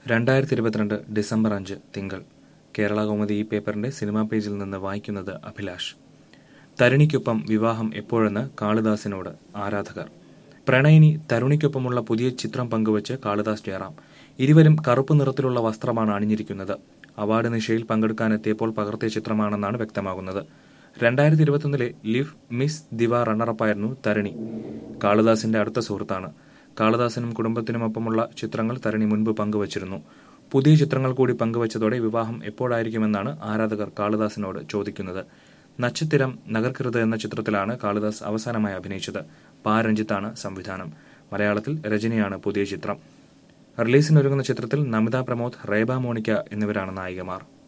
രണ്ടായിരത്തി ഇരുപത്തിരണ്ട് ഡിസംബർ അഞ്ച് തിങ്കൾ കേരള കൗമുദി ഈ പേപ്പറിന്റെ സിനിമാ പേജിൽ നിന്ന് വായിക്കുന്നത് അഭിലാഷ് തരുണിക്കൊപ്പം വിവാഹം എപ്പോഴെന്ന് കാളിദാസിനോട് ആരാധകർ പ്രണയിനി തരുണിക്കൊപ്പമുള്ള പുതിയ ചിത്രം പങ്കുവച്ച് കാളിദാസ് ജയറാം ഇരുവരും കറുപ്പ് നിറത്തിലുള്ള വസ്ത്രമാണ് അണിഞ്ഞിരിക്കുന്നത് അവാർഡ് നിശയിൽ പങ്കെടുക്കാനെത്തിയപ്പോൾ പകർത്തിയ ചിത്രമാണെന്നാണ് വ്യക്തമാകുന്നത് രണ്ടായിരത്തി ഇരുപത്തൊന്നിലെ ലിവ് മിസ് ദിവ റണ്ണറപ്പായിരുന്നു തരുണി കാളിദാസിന്റെ അടുത്ത സുഹൃത്താണ് കാളിദാസനും കുടുംബത്തിനുമൊപ്പമുള്ള ചിത്രങ്ങൾ തരണി മുൻപ് പങ്കുവച്ചിരുന്നു പുതിയ ചിത്രങ്ങൾ കൂടി പങ്കുവച്ചതോടെ വിവാഹം എപ്പോഴായിരിക്കുമെന്നാണ് ആരാധകർ കാളിദാസിനോട് ചോദിക്കുന്നത് നക്ഷത്തിരം നഗർകൃത് എന്ന ചിത്രത്തിലാണ് കാളിദാസ് അവസാനമായി അഭിനയിച്ചത് പാ രഞ്ജിത്താണ് സംവിധാനം മലയാളത്തിൽ രജനിയാണ് പുതിയ ചിത്രം റിലീസിനൊരുങ്ങുന്ന ചിത്രത്തിൽ നമിത പ്രമോദ് റേബ മോണിക്ക എന്നിവരാണ് നായികമാർ